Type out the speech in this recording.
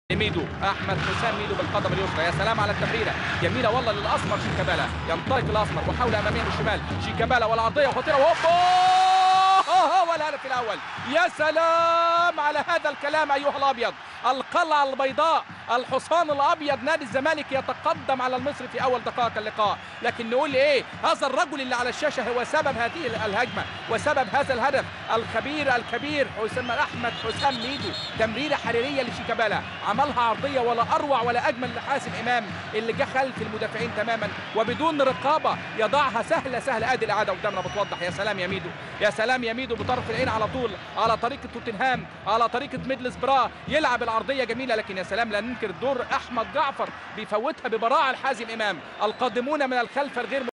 ميدو احمد حسام ميدو بالقدم اليسرى يا سلام على التمريره جميله والله للاسمر شيكابالا ينطلق الاسمر وحول اماميا بالشمال شيكابالا والعرضيه خطيره وهوبا والهدف الاول يا سلام على هذا الكلام ايها الابيض القلعه البيضاء الحصان الابيض نادي الزمالك يتقدم على المصري في اول دقائق اللقاء لكن نقول ايه هذا الرجل اللي على الشاشه هو سبب هذه الهجمه وسبب هذا الهدف الخبير الكبير حسام احمد حسام ميدو تمريره حريريه لشيكابالا عملها عرضيه ولا اروع ولا اجمل لحاسم امام اللي جه خلف المدافعين تماما وبدون رقابه يضعها سهله سهله ادي الاعاده قدامنا بتوضح يا سلام يا ميدو يا سلام يا ميدو بطرف العين على طول على طريقه توتنهام على طريقه ميدلز برا يلعب العرضيه جميله لكن يا سلام لا ننكر دور احمد جعفر بيفوتها ببراعه لحازم امام القادمون من الخلف الغير